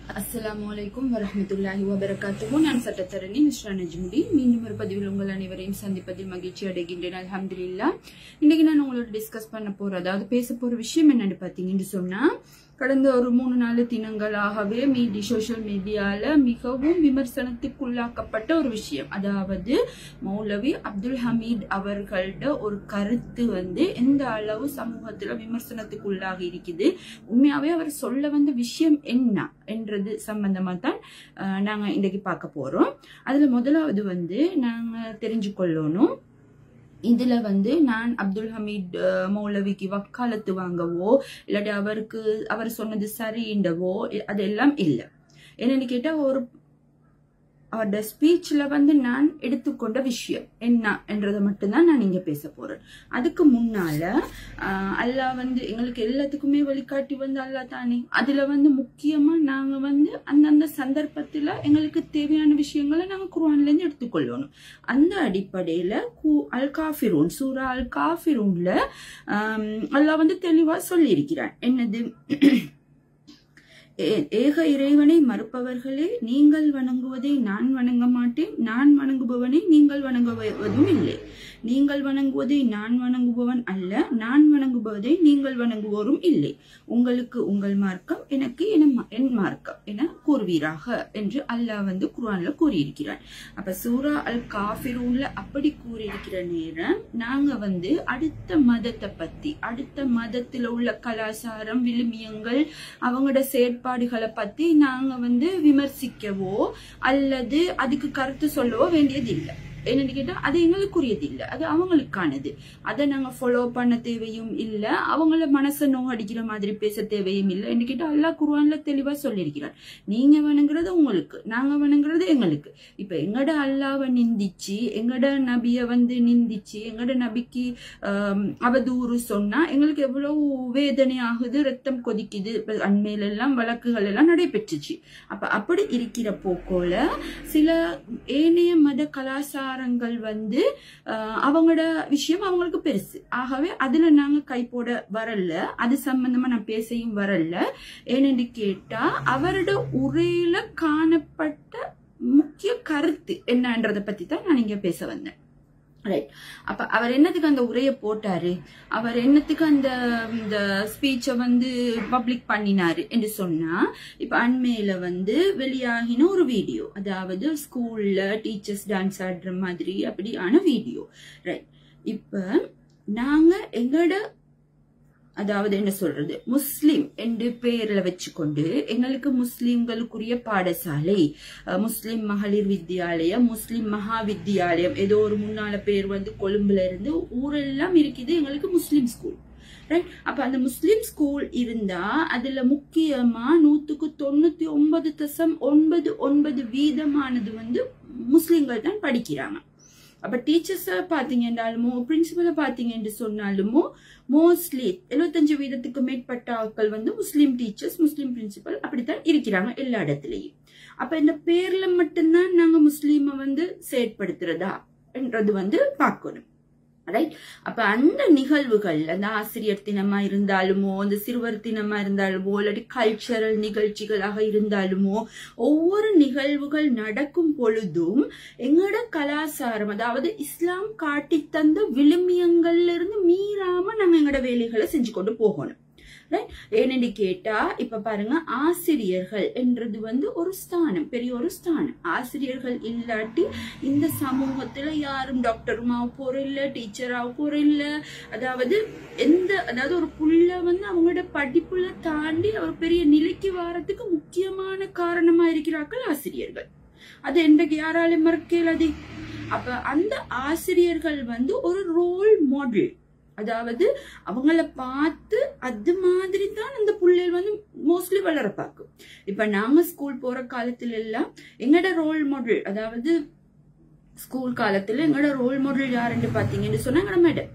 அஸ்ஸலாமு அலைக்கும் வரஹ்மத்துல்லாஹி வபரகாத்துஹு நான் சட்டத்தரணி மிஸ்ரா நஜ்முடி மீண்டும் ஒரு பதிவில் உங்கள் அனைவரையும் சந்திப்பதில் மகிழ்ச்சி அடைகின்றேன் அல்ஹம்துலில்லாஹ் இன்னைக்கு நான் உங்களோட டிஸ்கஸ் பண்ண போற அதாவது பேச போற விஷயம் என்னன்னு பாத்தீங்கன்னு சொன்னா கடந்த ஒரு மூணு நாலு தினங்களாகவே மீடி சோஷியல் மீடியால மிகவும் விமர்சனத்துக்குள்ளாக்கப்பட்ட ஒரு விஷயம் அதாவது மௌலவி அப்துல் ஹமீத் அவர்களோட ஒரு கருத்து வந்து எந்த அளவு சமூகத்துல விமர்சனத்துக்குள்ளாகி இருக்குது உண்மையாவே அவர் சொல்ல வந்த விஷயம் என்ன என்றது சம்பந்தமா தான் அஹ், நாங்க இன்றைக்கு பார்க்க போறோம் அதுல முதலாவது வந்து நாங்க தெரிஞ்சு கொள்ளணும் இதுல வந்து நான் அப்துல் ஹமீத் அஹ், மௌலவிக்கு வக்காலத்து வாங்கவோ இல்லாட்டி அவருக்கு அவர் சொன்னது சரிண்டவோ இ- அதெல்லாம் இல்லை என்னன்னு கேட்டா ஒரு அவரோட ஸ்பீச்ல வந்து நான் எடுத்துக்கொண்ட விஷயம் என்ன என்றதை மட்டும்தான் நான் இங்க பேச போறேன் அதுக்கு முன்னால ஆஹ், அல்லாஹ் வந்து எங்களுக்கு எல்லாத்துக்குமே வழிகாட்டி வந்து அல்லாஹ் தானே அதுல வந்து முக்கியமா நாங்க வந்து அந்தந்த சந்தர்ப்பத்துல எங்களுக்கு தேவையான விஷயங்களை நாங்க குர்ஆன்ல இருந்து எடுத்துக்கொள்ளணும் அந்த அடிப்படையில கு அல் காஃபிரூன் சூரா அல் காஃபிரூன்ல ஆம், அல்லாஹ் வந்து தெளிவா சொல்லியிருக்கிறான் என்னது ஏ- ஏக இறைவனை மறுப்பவர்களே நீங்கள் வணங்குவதை நான் வணங்க மாட்டேன் நான் வணங்குபவனை நீங்கள் வணங்குவதும் இல்லை நீங்கள் வணங்குவதை நான் வணங்குபவன் அல்ல நான் வணங்குவதை நீங்கள் வணங்குவோரும் இல்லை உங்களுக்கு உங்கள் மார்க்கம் எனக்கு என ம- என் மார்க்கம் என கூறுவீராக என்று அல்லாஹ் வந்து குர்ஆன்ல கூறியிருக்கிறார் அப்ப சூரா அல் காஃபிரூன்ல அப்படி கூறியிருக்கிற நேரம் நாங்க வந்து அடுத்த மதத்தை பத்தி அடுத்த மதத்துல உள்ள கலாச்சாரம் விழுமியங்கள் அவங்களோட செயற்பாடுகளை பத்தி நாங்க வந்து விமர்சிக்கவோ அல்லது அதுக்கு கருத்து சொல்லவோ வேண்டியதில்லை என்னன்னு கேட்டா அது எங்களுக்குரியது இல்ல அது அவங்களுக்கானது அதை நாங்க ஃபாலோ பண்ண தேவையும் இல்ல அவங்கள மனசை நோகடிக்கிற மாதிரி பேச தேவையும் இல்லை என்ன கேட்டா அல்லாஹ் குர்ஆன்ல தெளிவா சொல்லியிருக்கிறார் நீங்க வணங்குறது உங்களுக்கு நாங்க வணங்குறது எங்களுக்கு இப்ப எங்கட அல்லாவை நிந்திச்சு எங்கட நபிய வந்து நிந்திச்சு எங்கட நபிக்கு ஆம், அவதூறு சொன்னா எங்களுக்கு எவ்வளவு வேதனை ஆகுது ரத்தம் கொதிக்குது இப்ப அண்மையில எல்லாம் வழக்குகள் எல்லாம் நடைபெற்றுச்சு அப்ப அப்படி இருக்கிற போக்கோல சில ஏனைய மத கலாச்சாரங்கள் வந்து ஆஹ், அவங்களோட விஷயம் அவங்களுக்கு பெருசு ஆகவே அதுல நாங்க கை போட வரல அது சம்பந்தமா நான் பேசையும் வரல ஏனென்று கேட்டா அவரோட உரையில காணப்பட்ட முக்கிய கருத்து என்னன்றதை பத்தி தான் நான் இங்க பேச வந்தேன் ரைட் அப்ப அவர் என்னத்துக்கு அந்த உரையை போட்டாரு அவர் என்னத்துக்கு அந்த இந்த ஸ்பீச்சை வந்து பப்ளிக் பண்ணினாரு என்று சொன்னா இப்ப அண்மையில வந்து வெளியாகின ஒரு வீடியோ அதாவது ஸ்கூல்ல டீச்சர்ஸ் டான்ஸ் ஆடுற மாதிரி அப்படியான வீடியோ ரைட் இப்ப நாங்க எங்களோட அதாவது என்ன சொல்றது முஸ்லிம் என்று பெயர்ல வச்சுக்கொண்டு எங்களுக்கு முஸ்லிம்களுக்குரிய பாடசாலை அஹ், முஸ்லிம் மகளிர் வித்யாலயம் முஸ்லிம் மகா வித்யாலயம் ஏதோ ஒரு முன்னால பேர் வந்து கொழும்புல இருந்து ஊரெல்லாம் இருக்குது எங்களுக்கு முஸ்லிம் ஸ்கூல் ரைட் அப்ப அந்த முஸ்லிம் ஸ்கூல் இருந்தா அதுல முக்கியமா நூத்துக்கு தொண்ணூத்தி ஒன்பது தசம் ஒன்பது ஒன்பது வீதமானது வந்து முஸ்லிம்கள் தான் படிக்கிறாங்க அப்ப டீச்சர்ஸ பாத்தீங்கன்னாலுமோ பிரின்சிபலை பாத்தீங்கன்னு சொன்னாலுமோ மோஸ்ட்லி எழுபத்தஞ்சு வீதத்துக்கு மேற்பட்ட ஆட்கள் வந்து முஸ்லீம் டீச்சர்ஸ் முஸ்லீம் பிரின்சிபல் அப்படித்தான் இருக்கிறாங்க எல்லா இடத்துலயும் அப்ப இந்த பேர்ல மட்டும்தான் நாங்க முஸ்லீமை வந்து செயற்படுத்துறதா என்றது வந்து பார்க்கணும் ரைட் அப்ப அந்த நிகழ்வுகள் அந்த ஆசிரியர் தினமா இருந்தாலுமோ அந்த சிறுவர் தினமா இருந்தாலுமோ இல்லாட்டி கல்ச்சரல் நிகழ்ச்சிகளாக இருந்தாலுமோ ஒவ்வொரு நிகழ்வுகள் நடக்கும் பொழுதும் எங்களோட கலாச்சாரம் அதாவது இஸ்லாம் காட்டி தந்த விழுமியங்கள்ல இருந்து மீறாம நாங்க எங்களோட வேலைகளை செஞ்சு கொண்டு போகணும் ரைட் ஏனென்று கேட்டா இப்ப பாருங்க ஆசிரியர்கள் என்றது வந்து ஒரு ஸ்தானம் பெரிய ஒரு ஸ்தானம் ஆசிரியர்கள் இல்லாட்டி இந்த சமூகத்துல யாரும் டாக்டரும் ஆக போற இல்ல டீச்சர் ஆக போற இல்ல அதாவது எந்த அதாவது ஒரு புள்ள வந்து அவங்களோட படிப்புல தாண்டி ஒரு பெரிய நிலைக்கு வாரத்துக்கு முக்கியமான காரணமா இருக்கிறார்கள் ஆசிரியர்கள் அது இன்றைக்கு யாராலும் மறக்க இயலாது அப்ப அந்த ஆசிரியர்கள் வந்து ஒரு ரோல் மாடல் அதாவது அவங்கள பார்த்து அது மாதிரி தான் அந்த பிள்ளைகள் வந்து மோஸ்ட்லி வளர பார்க்கும் இப்ப நாங்க ஸ்கூல் போற காலத்துல எல்லாம் எங்கட ரோல் மாடல் அதாவது ஸ்கூல் காலத்துல எங்களோட ரோல் மாடல் யாருன்னு பாத்தீங்கன்னு சொன்னா எங்களோட மேடம்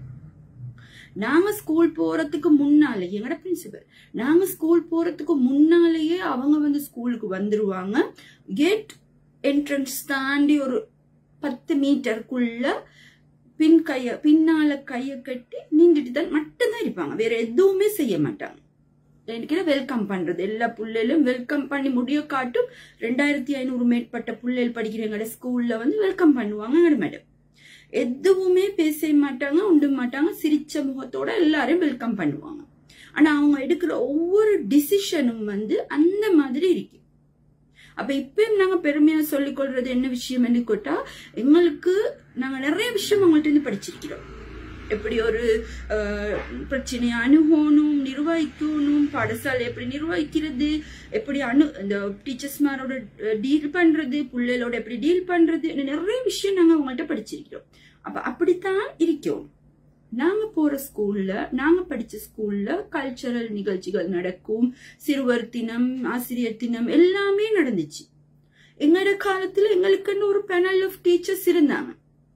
நாங்க ஸ்கூல் போறதுக்கு முன்னாலே எங்கட பிரின்சிபல் நாங்க ஸ்கூல் போறதுக்கு முன்னாலேயே அவங்க வந்து ஸ்கூலுக்கு வந்துருவாங்க கேட் என்ட்ரன்ஸ் தாண்டி ஒரு பத்து மீட்டருக்குள்ள பின் கைய பின்னால கைய கட்டி நின்றுட்டு தான் மட்டும்தான் இருப்பாங்க வேற எதுவுமே செய்ய மாட்டாங்க எனக்கு வெல்கம் பண்றது எல்லா புள்ளையிலும் வெல்கம் பண்ணி முடிய காட்டும் ரெண்டாயிரத்தி ஐநூறு மேற்பட்ட புள்ளைகள் படிக்கிற எங்களோட ஸ்கூல்ல வந்து வெல்கம் பண்ணுவாங்க எங்களோட மேடம் எதுவுமே பேச மாட்டாங்க உண்டு மாட்டாங்க சிரிச்ச முகத்தோட எல்லாரையும் வெல்கம் பண்ணுவாங்க ஆனா அவங்க எடுக்கிற ஒவ்வொரு டிசிஷனும் வந்து அந்த மாதிரி இருக்கு அப்ப இப்பயும் நாங்க பெருமையா சொல்லிக் கொள்றது என்ன விஷயம் என்று கேட்டா எங்களுக்கு நாங்க நிறைய விஷயம் அவங்கள்ட்ட இருந்து படிச்சிருக்கிறோம் எப்படி ஒரு அஹ், பிரச்சனையை அணுகணும் நிர்வகிக்கணும் பாடசாலை எப்படி நிர்வகிக்கிறது எப்படி அணு இந்த டீச்சர்ஸ்மாரோட டீல் பண்றது பிள்ளைகளோட எப்படி டீல் பண்றது இன்னும் நிறைய விஷயம் நாங்க அவங்கள்ட்ட படிச்சிருக்கிறோம் அப்ப அப்படித்தான் இருக்கோம் நாங்க போற ஸ்கூல்ல நாங்க படிச்ச ஸ்கூல்ல கல்ச்சரல் நிகழ்ச்சிகள் நடக்கும் சிறுவர் தினம் ஆசிரியர் தினம் எல்லாமே நடந்துச்சு எங்களோட காலத்துல எங்களுக்குன்னு ஒரு பேனல் ஆஃப் டீச்சர்ஸ் இருந்தாங்க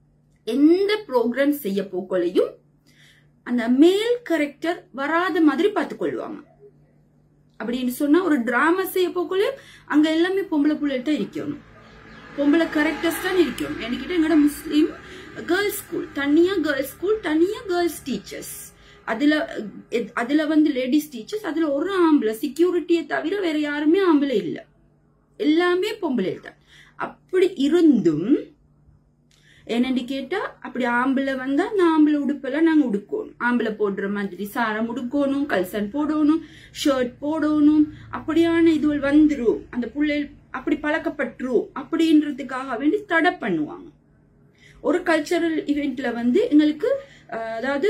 எந்த ப்ரோக்ராம் செய்ய போக்கலையும் அந்த மேல் கரெக்டர் வராத மாதிரி பார்த்துக்கொள்வாங்க அப்படின்னு சொன்னா ஒரு டிராமா செய்ய போக்கலையும் அங்க எல்லாமே பொம்பளை பிள்ளைகிட்ட இருக்கணும் பொம்பளை கரெக்டர்ஸ் தான் இருக்கணும் என்கிட்ட எங்கட முஸ்லீம் கேர்ள்ஸ் ஸ்கூல் தனியா கேர்ள்ஸ் ஸ்கூல் தனியா கேர்ள்ஸ் டீச்சர்ஸ் அதுல எத்- அதுல வந்து லேடிஸ் டீச்சர்ஸ் அதுல ஒரு ஆம்பளை செக்யூரிட்டியை தவிர வேற யாருமே ஆம்பளை இல்ல எல்லாமே பொம்பளை தான் அப்படி இருந்தும் என்னன்னு கேட்டா அப்படி ஆம்பளை வந்தா நான் ஆம்பளை உடுப்பெல்லாம் நாங்க உடுக்கணும் ஆம்பளை போடுற மாதிரி சாரம் உடுக்கணும் கல்சன் போடணும் ஷர்ட் போடணும் அப்படியான இதுகள் வந்துரும் அந்த புள்ளை அப்படி பழக்கப்பட்டுரும் அப்படின்றதுக்காக வேண்டி தடை பண்ணுவாங்க ஒரு கல்ச்சரல் இவெண்ட்ல வந்து எங்களுக்கு அஹ், அதாவது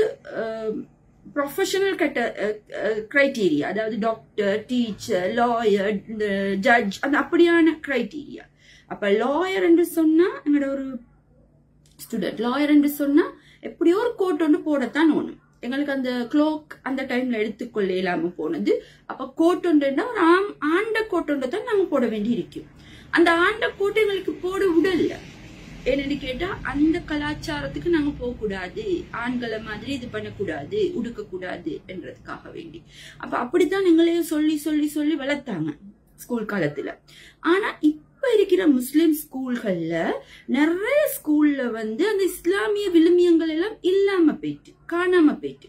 ப்ரொஃபஷனல் கட்ட கிரைட்டீரியா அதாவது டாக்டர் டீச்சர் லாயர் இந்த ஜட்ஜ் அந்த அப்படியான கிரைட்டீரியா அப்ப லாயர் என்று சொன்னா எங்களோட ஒரு ஸ்டூடெண்ட் லாயர் என்று சொன்னா எப்படியோ ஒரு கோட் ஒன்று போடத்தான் ஒண்ணும் எங்களுக்கு அந்த க்ளோக் அந்த டைம்ல எடுத்துக்கொள்ள இல்லாம போனது அப்ப கோட் ஒன்றுன்னா ஒரு ஆம் ஆண்ட கோட் ஒன்றை தான் நாங்க போட வேண்டி இருக்கும் அந்த ஆண்ட கோட் எங்களுக்கு போட விடல என்னன்னு கேட்டா அந்த கலாச்சாரத்துக்கு நாங்க போக கூடாது ஆண்களை மாதிரி இது பண்ணக்கூடாது உடுக்க கூடாது என்றதுக்காக வேண்டி அப்ப அப்படித்தான் எங்களையும் சொல்லி சொல்லி சொல்லி வளர்த்தாங்க ஸ்கூல் காலத்துல ஆனா இப்ப இருக்கிற முஸ்லிம் ஸ்கூல்கள்ல நிறைய ஸ்கூல்ல வந்து அந்த இஸ்லாமிய விழுமியங்கள் எல்லாம் இல்லாம போயிட்டு காணாம போயிட்டு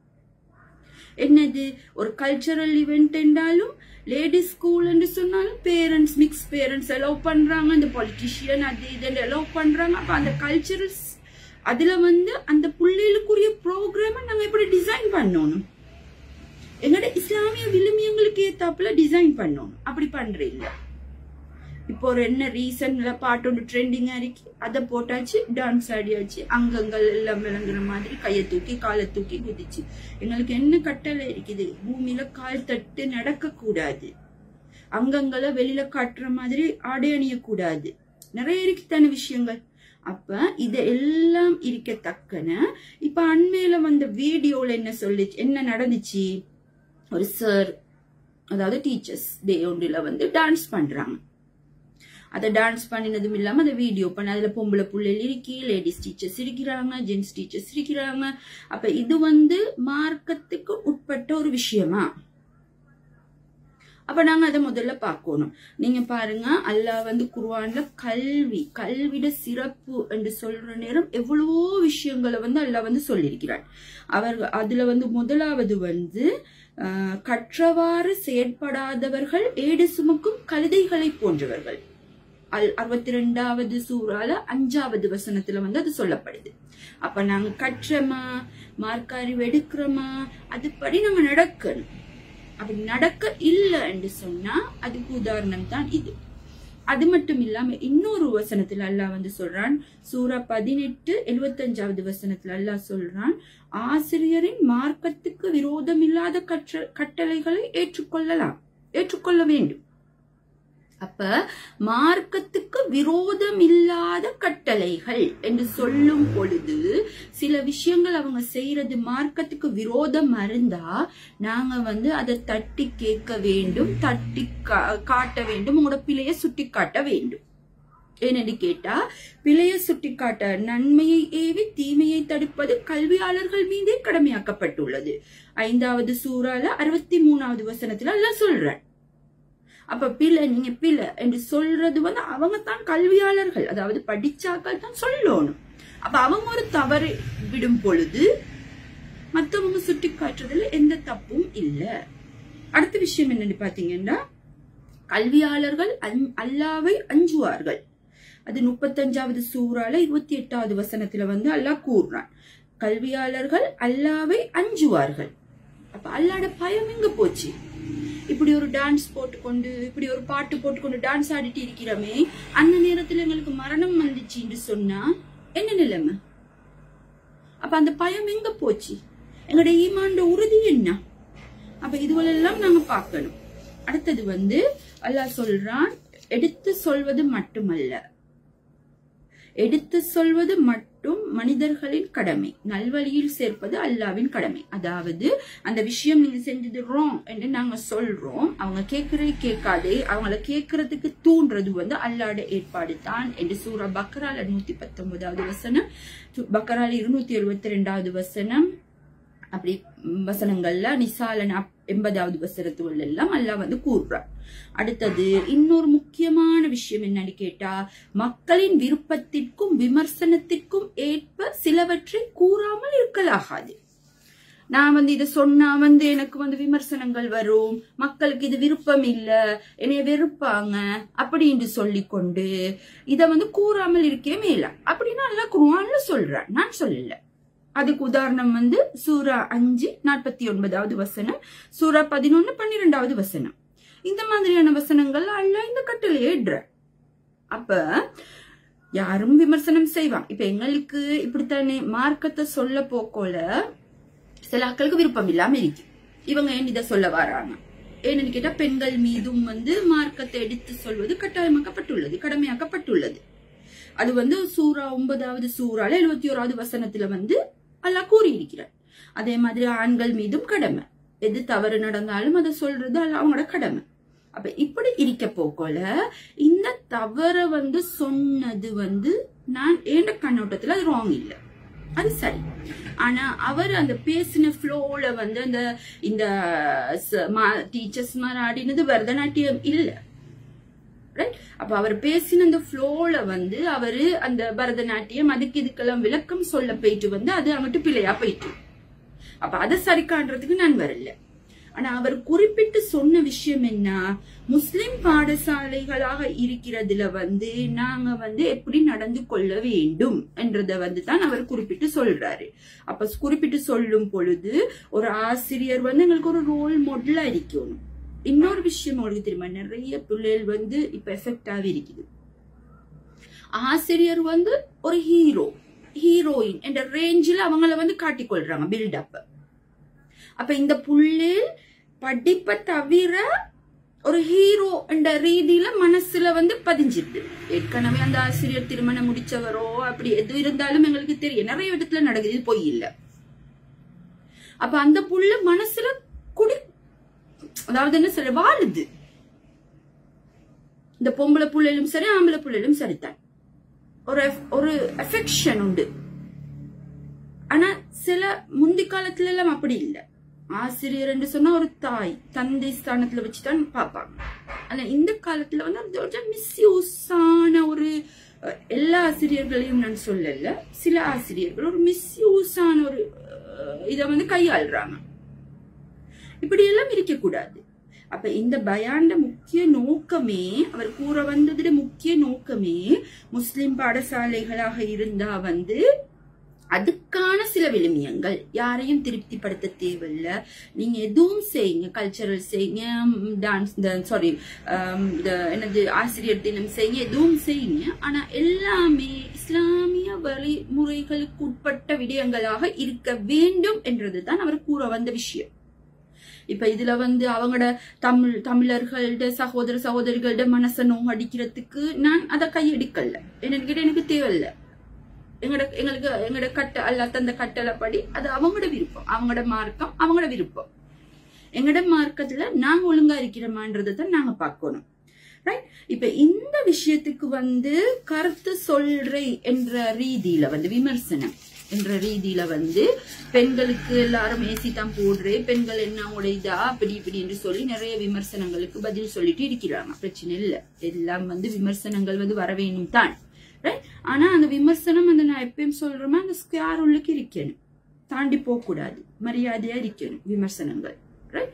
என்னது ஒரு கல்ச்சரல் இவெண்ட் என்றாலும் லேடிஸ் ஸ்கூல் என்று சொன்னாலும் பேரண்ட்ஸ் மிக்ஸ் பேரண்ட்ஸ் அலோவ் பண்றாங்க இந்த பொலிட்டிஷியன் அது இது அலோவ் பண்றாங்க அப்ப அந்த கல்ச்சரல்ஸ் அதுல வந்து அந்த புள்ளைகளுக்குரிய ப்ரோக்ராமை நாங்க எப்படி டிசைன் பண்ணணும் எங்களோட இஸ்லாமிய விழுமியங்களுக்கு ஏத்தாப்புல டிசைன் பண்ணணும் அப்படி பண்றீங்க இப்போ ஒரு என்ன ரீசன்ல பாட்டு ஒன்று ட்ரெண்டிங்கா இருக்கு அதை போட்டாச்சு டான்ஸ் ஆடியாச்சு அங்கங்கள் எல்லாம் விளங்குற மாதிரி கையை தூக்கி காலை தூக்கி குதிச்சு எங்களுக்கு என்ன கட்டளை இருக்குது பூமியில கால் தட்டு நடக்க கூடாது அங்கங்களை வெளியில காட்டுற மாதிரி ஆடை அணியக்கூடாது நிறைய இருக்குத்தான விஷயங்கள் அப்ப இது எல்லாம் இருக்கத்தக்கன இப்ப அண்மையில வந்த வீடியோல என்ன சொல்லிச்சு என்ன நடந்துச்சு ஒரு சார் அதாவது டீச்சர்ஸ் டே ஒன்றில் வந்து டான்ஸ் பண்றாங்க அதை டான்ஸ் பண்ணினதும் இல்லாம அதை வீடியோ பண்ண அதுல பொம்பளை புள்ளைகள் இருக்கி லேடிஸ் டீச்சர்ஸ் இருக்கிறாங்க ஜென்ஸ் டீச்சர்ஸ் இருக்கிறாங்க அப்ப இது வந்து மார்க்கத்துக்கு உட்பட்ட ஒரு விஷயமா அப்ப நாங்க அதை முதல்ல பார்க்கணும் நீங்க பாருங்க அல்லாஹ் வந்து குர்ஆன்ல கல்வி கல்விட சிறப்பு என்று சொல்ற நேரம் எவ்வளவோ விஷயங்களை வந்து அல்லாஹ் வந்து சொல்லியிருக்கிறார் அவர் அதுல வந்து முதலாவது வந்து ஆஹ், கற்றவாறு செயற்படாதவர்கள் ஏடு சுமக்கும் கழுதைகளை போன்றவர்கள் அல் அறுபத்தி ரெண்டாவது சூறால அஞ்சாவது வசனத்துல வந்து அது சொல்லப்படுது அப்ப நாங்க கற்றமா மார்க்காரிவு எடுக்கிறோமா அதுபடி நம்ம நடக்கணும் அப்படி நடக்க இல்லை என்று சொன்னா அதுக்கு உதாரணம் தான் இது அது மட்டும் இல்லாம இன்னொரு வசனத்துல அல்லாஹ் வந்து சொல்றான் சூரா பதினெட்டு எழுபத்தஞ்சாவது வசனத்துல அல்லாஹ் சொல்றான் ஆசிரியரின் மார்க்கத்துக்கு விரோதம் இல்லாத கற்ற கட்டளைகளை ஏற்றுக்கொள்ளலாம் ஏற்றுக்கொள்ள வேண்டும் அப்ப மார்க்கத்துக்கு விரோதம் இல்லாத கட்டளைகள் என்று சொல்லும் பொழுது சில விஷயங்கள் அவங்க செய்யறது மார்க்கத்துக்கு விரோதம் இருந்தா நாங்க வந்து அதை தட்டி கேட்க வேண்டும் தட்டி கா- காட்ட வேண்டும் உங்களோட பிழைய சுட்டி காட்ட வேண்டும் ஏனென்று கேட்டா பிழைய சுட்டி காட்ட நன்மையை ஏவி தீமையை தடுப்பது கல்வியாளர்கள் மீதே கடமையாக்கப்பட்டுள்ளது ஐந்தாவது சூறால அறுபத்தி மூணாவது வசனத்துல எல்லாம் சொல்றேன் அப்ப பிள்ளை நீங்க பிள்ளை என்று சொல்றது வந்து அவங்க தான் கல்வியாளர்கள் அதாவது படிச்சாக்கள் தான் சொல்லணும் அப்ப அவங்க ஒரு தவறு விடும் பொழுது மத்தவங்க சுட்டி காட்டுறதுல எந்த தப்பும் இல்ல அடுத்த விஷயம் என்னன்னு பாத்தீங்கன்னா கல்வியாளர்கள் அஞ்- அல்லாவை அஞ்சுவார்கள் அது முப்பத்தஞ்சாவது சூறால இருபத்தி எட்டாவது வசனத்துல வந்து அல்லாஹ் கூறுறான் கல்வியாளர்கள் அல்லாவை அஞ்சுவார்கள் அப்ப அல்லாட பயம் எங்க போச்சு இப்படி ஒரு டான்ஸ் போட்டுக்கொண்டு இப்படி ஒரு பாட்டு போட்டுக்கொண்டு டான்ஸ் ஆடிட்டு இருக்கிறோமே அந்த நேரத்துல எங்களுக்கு மரணம் வந்துச்சுன்னு சொன்னா என்ன நிலைமை அப்ப அந்த பயம் எங்க போச்சு எங்களோட ஈமாண்ட உறுதி என்ன அப்ப இதுவெல்லாம் நாங்க பார்க்கணும் அடுத்தது வந்து அல்லாஹ் சொல்றான் எடுத்து சொல்வது மட்டுமல்ல எடுத்து சொல்வது மட்டும் மனிதர்களின் கடமை நல்வழியில் சேர்ப்பது அல்லாவின் கடமை அதாவது அந்த விஷயம் நீங்க செஞ்சது ராங் என்று நாங்க சொல்றோம் அவங்க கேட்கறது கேட்காதே அவங்கள கேட்கறதுக்கு தூண்டுறது வந்து அல்லாட ஏற்பாடு தான் என்று சூரா பக்ரால நூத்தி பத்தொன்பதாவது வசனம் சு- பக்ரால இருநூத்தி எழுபத்தி ரெண்டாவது வசனம் அப்படி ம், வசனங்கள்ல நிசால நாப்- எண்பதாவது வசனத்துகள் எல்லாம் அல்லாஹ் வந்து கூறுறார் அடுத்தது இன்னொரு முக்கியமான விஷயம் என்னன்னு கேட்டா மக்களின் விருப்பத்திற்கும் விமர்சனத்திற்கும் ஏற்ப சிலவற்றை கூறாமல் இருக்கலாகாது நான் வந்து இதை சொன்னா வந்து எனக்கு வந்து விமர்சனங்கள் வரும் மக்களுக்கு இது விருப்பம் இல்ல என்னைய வெறுப்பாங்க அப்படின்னு சொல்லிக்கொண்டு இத வந்து கூறாமல் இருக்கவே மேல அப்படின்னு அல்ல குருவான்ல சொல்றேன் நான் சொல்லல அதுக்கு உதாரணம் வந்து சூரா அஞ்சு நாற்பத்தி ஒன்பதாவது வசனம் சூரா பதினொன்னு பன்னிரெண்டாவது வசனம் இந்த மாதிரியான வசனங்கள் அல்ல இந்த கட்டளையே இடுற அப்ப யாரும் விமர்சனம் செய்வான் இப்ப எங்களுக்கு இப்படித்தானே மார்க்கத்தை சொல்ல போக்கோல சில ஆட்களுக்கு விருப்பம் இல்லாம இருக்கு இவங்க ஏன் இதை சொல்ல வராங்க ஏன்னு கேட்டா பெண்கள் மீதும் வந்து மார்க்கத்தை எடுத்து சொல்வது கட்டாயமாக்கப்பட்டுள்ளது கடமையாக்கப்பட்டுள்ளது அது வந்து சூரா ஒன்பதாவது சூறால எழுபத்தி ஓராவது வசனத்துல வந்து அல்லாஹ் கூறியிருக்கிறார் அதே மாதிரி ஆண்கள் மீதும் கடமை எது தவறு நடந்தாலும் அதை சொல்றது அது அவங்களோட கடமை அப்ப இப்படி இருக்க போக்கோல இந்த தவற வந்து சொன்னது வந்து நான் ஏண்ட கண்ணோட்டத்துல அது ராங் இல்லை அது சரி ஆனா அவர் அந்த பேசின ஃப்ளோல வந்து அந்த இந்த டீச்சர்ஸ் மாதிரி ஆடினது பரதநாட்டியம் இல்ல ரைட் அப்ப அவர் பேசின அந்த ஃப்ளோல வந்து அவரு அந்த பரதநாட்டியம் அதுக்கு இதுக்கெல்லாம் விளக்கம் சொல்ல போயிட்டு வந்து அது அங்கிட்டு பிழையா போயிட்டு அப்ப அதை சரி காண்றதுக்கு நான் வரல ஆனா அவர் குறிப்பிட்டு சொன்ன விஷயம் என்ன முஸ்லிம் பாடசாலைகளாக இருக்கிறதுல வந்து நாங்க வந்து எப்படி நடந்து கொள்ள வேண்டும் என்றத வந்து தான் அவர் குறிப்பிட்டு சொல்றாரு அப்ப குறிப்பிட்டு சொல்லும் பொழுது ஒரு ஆசிரியர் வந்து எங்களுக்கு ஒரு ரோல் மாடலா இருக்கணும் இன்னொரு விஷயம் உங்களுக்கு தெரியுமா நிறைய பிள்ளைகள் வந்து இப்ப எஃபெக்டாவே இருக்குது ஆசிரியர் வந்து ஒரு ஹீரோ ஹீரோயின் என்ற ரேஞ்சில் அவங்கள வந்து காட்டிக்கொள்றாங்க பில்டப் அப்ப இந்த புள்ளில் படிப்பை தவிர ஒரு ஹீரோ என்ற ரீதியில மனசுல வந்து பதிஞ்சிருது ஏற்கனவே அந்த ஆசிரியர் திருமணம் முடிச்சவரோ அப்படி எது இருந்தாலும் எங்களுக்கு தெரியும் நிறைய இடத்துல நடக்குது இது பொய் இல்ல அப்ப அந்த புள்ள மனசுல குடி அதாவது என்ன சொல்ற வாழுது இந்த பொம்பளை புள்ளையிலும் சரி ஆம்பளை புள்ளையிலும் சரிதான் ஒரு ஒரு அஃபெக்ஷன் உண்டு ஆனா சில முந்தி காலத்துல எல்லாம் அப்படி இல்லை ஆசிரியர் என்று சொன்னா ஒரு தாய் தந்தை ஸ்தானத்துல வச்சுதான் பார்ப்பாங்க ஆனா இந்த காலத்துல வந்து அது மிஸ்யூஸான ஒரு அஹ், எல்லா ஆசிரியர்களையும் நான் சொல்லல சில ஆசிரியர்கள் ஒரு மிஸ்யூஸான ஒரு அஹ், இத வந்து கையாளுறாங்க இப்படி எல்லாம் இருக்கக்கூடாது அப்ப இந்த பயாண்ட முக்கிய நோக்கமே அவர் கூற வந்ததுல முக்கிய நோக்கமே முஸ்லிம் பாடசாலைகளாக இருந்தா வந்து அதுக்கான சில விழுமியங்கள் யாரையும் திருப்திப்படுத்த தேவையில்ல நீங்க எதுவும் செய்யுங்க கல்ச்சரல் செய்யுங்க டான்ஸ் இந்த சாரி இந்த என்னது ஆசிரியர் தினம் செய்யுங்க எதுவும் செய்யுங்க ஆனா எல்லாமே இஸ்லாமிய வழிமுறைகளுக்கு உட்பட்ட விடயங்களாக இருக்க வேண்டும் என்றதுதான் அவர் கூற வந்த விஷயம் இப்ப இதுல வந்து அவங்களோட தமிழ் தமிழர்கள்ட சகோதர சகோதரிகளோட மனசை நோகடிக்கிறதுக்கு நான் அதை கையெடுக்கல என்னன்னு கேட்டா எனக்கு தேவையில்ல எங்களோட எங்களுக்கு எங்களோட கட்ட அல்ல தந்த கட்டளைப்படி அது அவங்களோட விருப்பம் அவங்களோட மார்க்கம் அவங்களோட விருப்பம் எங்களோட மார்க்கத்துல நாங்க ஒழுங்கா இருக்கிறோமான்றதை தான் நாங்க பார்க்கணும் ரைட் இப்ப இந்த விஷயத்துக்கு வந்து கருத்து சொல்றை என்ற ரீதியில வந்து விமர்சனம் என்ற ரீதியில வந்து பெண்களுக்கு எல்லாரும் ஏசி தான் போடுறே பெண்கள் என்ன உடையதா அப்படி இப்படி என்று சொல்லி நிறைய விமர்சனங்களுக்கு பதில் சொல்லிட்டு இருக்கிறாங்க பிரச்சனை இல்ல எல்லாம் வந்து விமர்சனங்கள் வந்து வர வேணும் தான் ரைட் ஆனா அந்த விமர்சனம் அந்த நான் எப்பயும் சொல்றேமா அந்த ஸ்கொயர் உள்ளுக்கு இருக்கணும் தாண்டி போக கூடாது மரியாதையா இருக்கணும் விமர்சனங்கள் ரைட்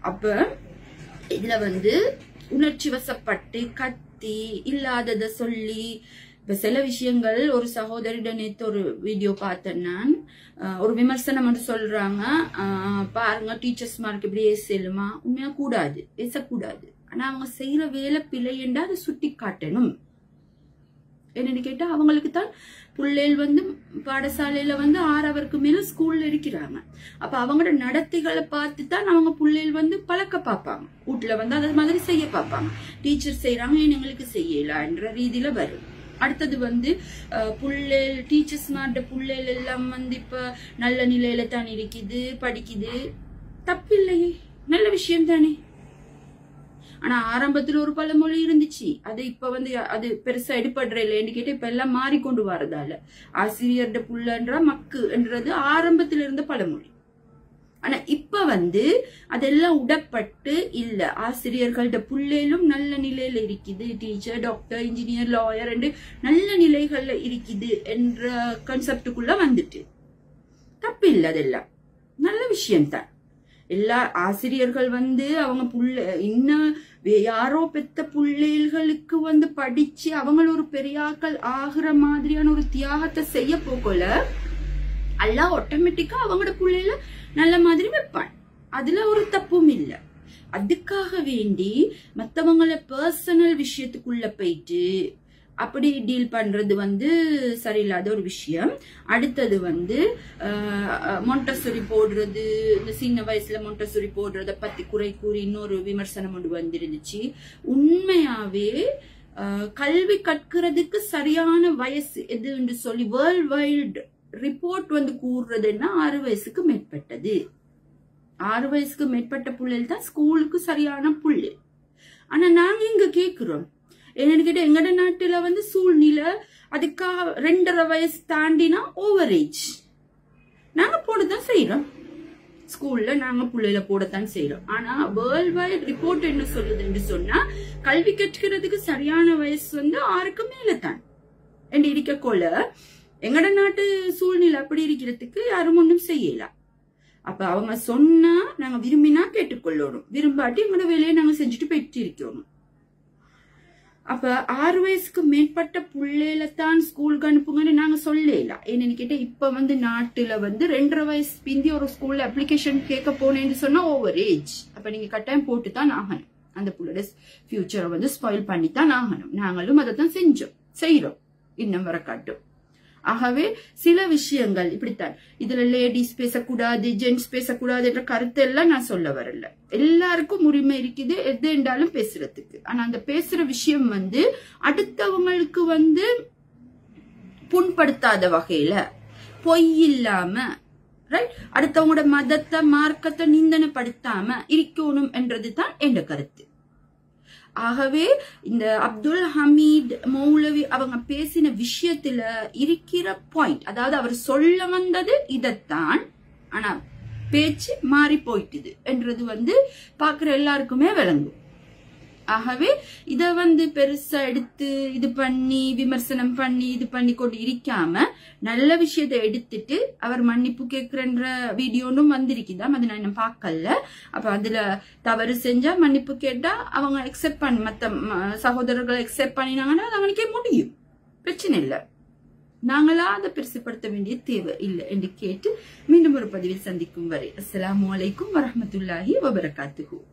அப்ப இதுல வந்து உணர்ச்சி வசப்பட்டு கத்தி இல்லாதத சொல்லி இப்ப சில விஷயங்கள் ஒரு சகோதரிட நேத்து ஒரு வீடியோ பார்த்தேன் நான் அஹ் ஒரு விமர்சனம் வந்து சொல்றாங்க அஹ் பாருங்க டீச்சர்ஸ் மார்க் இப்படி ஏசலுமா உண்மையா கூடாது ஏசக்கூடாது ஆனா அவங்க செய்யற வேலை பிழை என்றா அதை சுட்டி காட்டணும் என்னன்னு கேட்டா அவங்களுக்கு தான் பிள்ளைகள் வந்து பாடசாலையில வந்து ஆறவருக்கு மேல ஸ்கூல்ல இருக்கிறாங்க அப்ப அவங்களோட நடத்தைகளை பார்த்து தான் அவங்க பிள்ளைகள் வந்து பழக்க பார்ப்பாங்க வீட்டுல வந்து அது மாதிரி செய்ய பார்ப்பாங்க டீச்சர் செய்யறாங்க ஏன் எங்களுக்கு செய்யலான்ற ரீதியில வரும் அடுத்தது வந்து அஹ், புள்ளைகள் டீச்சர்ஸ் மாட்ட புள்ளைகள் எல்லாம் வந்து இப்ப நல்ல நிலையில தான் இருக்குது படிக்குது தப்பில்லையே நல்ல விஷயம் தானே ஆனா ஆரம்பத்துல ஒரு பழமொழி இருந்துச்சு அது இப்ப வந்து அது பெருசா எடுபடுற இல்லைன்னு கேட்டு இப்ப எல்லாம் மாறிக்கொண்டு வரதால ஆசிரியர்ட புள்ளன்ற மக்கு என்றது ஆரம்பத்துல இருந்த பழமொழி ஆனா இப்ப வந்து அதெல்லாம் உடப்பட்டு இல்ல ஆசிரியர்கள்ட புள்ளையிலும் நல்ல நிலையில இருக்குது டீச்சர் டாக்டர் இன்ஜினியர் லாயர் என்று நல்ல நிலைகள்ல இருக்குது என்ற கான்செப்டுக்குள்ள வந்துட்டு தப்பு இல்ல அதெல்லாம் நல்ல விஷயம்தான் எல்லா ஆசிரியர்கள் வந்து அவங்க புள்ள இன்னும் வே- யாரோ பெத்த புள்ளைகளுக்கு வந்து படிச்சு அவங்க ஒரு பெரியாக்கள் ஆகுற மாதிரியான ஒரு தியாகத்தை செய்ய போகல எல்லாம் ஆட்டோமேட்டிக்கா அவங்களோட புள்ளையில நல்ல மாதிரி வைப்பான் அதுல ஒரு தப்பும் இல்ல அதுக்காக வேண்டி மத்தவங்கள பர்சனல் விஷயத்துக்குள்ள போயிட்டு அப்படி டீல் பண்றது வந்து சரியில்லாத ஒரு விஷயம் அடுத்தது வந்து மொண்டசொரி போடுறது இந்த சின்ன வயசுல மொண்டசொரி போடுறத பத்தி குறை கூறி இன்னொரு விமர்சனம் ஒன்று வந்துருந்துச்சு உண்மையாவே அஹ், கல்வி கற்கிறதுக்கு சரியான வயசு எதுன்னு சொல்லி வேர்ல்ட் வைல்டு ரிப்போர்ட் வந்து கூறுறதுன்னா ஆறு வயசுக்கு மேற்பட்டது ஆறு வயசுக்கு மேற்பட்ட புள்ளைகள் தான் ஸ்கூலுக்கு சரியான புள்ளை ஆனா நாங்க இங்க கேக்குறோம் என்னன்னு கேட்டா எங்கட நாட்டுல வந்து சூழ்நிலை அதுக்காக ரெண்டரை வயசு தாண்டினா ஓவர் ஏஜ் நாங்க போடத்தான் செய்யறோம் ஸ்கூல்ல நாங்க புள்ளையில போடத்தான் செய்யறோம் ஆனா வேர்ல்ட் வைட் ரிப்போர்ட் என்ன சொல்லுதுன்னு சொன்னா கல்வி கற்கிறதுக்கு சரியான வயசு வந்து ஆறுக்கு மேல தான் என்று இருக்கக்கோல எங்கட நாட்டு சூழ்நிலை அப்படி இருக்கிறதுக்கு யாரும் ஒண்ணும் செய்யலாம் அப்ப அவங்க சொன்னா நாங்க விரும்பினா கேட்டுக்கொள்ளணும் விரும்பாட்டி எங்களோட வேலையை நாங்க செஞ்சுட்டு போயிட்டு இருக்கணும் அப்ப ஆறு வயசுக்கு மேற்பட்ட புள்ளையில தான் ஸ்கூலுக்கு அனுப்புங்கன்னு நாங்க சொல்லலாம் ஏன்னு கேட்டா இப்ப வந்து நாட்டுல வந்து ரெண்டரை வயசு பிந்தி ஒரு ஸ்கூல்ல அப்ளிகேஷன் கேட்க போனேன்னு சொன்னா ஓவர் ஏஜ் அப்ப நீங்க கட்டாயம் போட்டு தான் ஆகணும் அந்த புள்ளோட ஃபியூச்சரை வந்து ஸ்பாயில் பண்ணி தான் ஆகணும் நாங்களும் அதை தான் செஞ்சோம் செய்யறோம் இன்னும் வர காட்டும் ஆகவே சில விஷயங்கள் இப்படித்தான் இதுல லேடிஸ் பேசக்கூடாது ஜென்ட்ஸ் பேசக்கூடாது என்ற கருத்தெல்லாம் நான் சொல்ல வரல எல்லாருக்கும் உரிமை இருக்குது எது என்றாலும் பேசுறதுக்கு ஆனா அந்த பேசுற விஷயம் வந்து அடுத்தவங்களுக்கு வந்து புண்படுத்தாத வகையில பொய் இல்லாம ரைட் அடுத்தவங்களோட மதத்தை மார்க்கத்தை நிந்தனைப்படுத்தாம இருக்கணும் என்றது தான் என்ற கருத்து ஆகவே இந்த அப்துல் ஹமீத் மௌலவி அவங்க பேசின விஷயத்துல இருக்கிற பாயிண்ட் அதாவது அவர் சொல்ல வந்தது இதத்தான் ஆனா பேச்சு மாறி போயிட்டுது என்றது வந்து பாக்குற எல்லாருக்குமே விளங்கும் ஆகவே இத வந்து பெருசா எடுத்து இது பண்ணி விமர்சனம் பண்ணி இது பண்ணி கொண்டு இருக்காம நல்ல விஷயத்தை எடுத்துட்டு அவர் மன்னிப்பு கேட்கிறன்ற வீடியோனும் வந்திருக்குதாம் அது நான் இன்னும் பார்க்கல அப்ப அதுல தவறு செஞ்சா மன்னிப்பு கேட்டா அவங்க எக்ஸெப்ட் பண்ணி மத்த ம- சகோதரர்கள் எக்ஸெப்ட் பண்ணினாங்கன்னா அது அவங்களுக்கே முடியும் பிரச்சனை இல்லை நாங்களா அதை பெருசுப்படுத்த வேண்டிய தேவை இல்லை என்று கேட்டு மீண்டும் ஒரு பதிவில் சந்திக்கும் வரை அஸ்ஸலாமு அலைக்கும் வரஹ்மத்துல்லாஹி வபரகாத்துஹு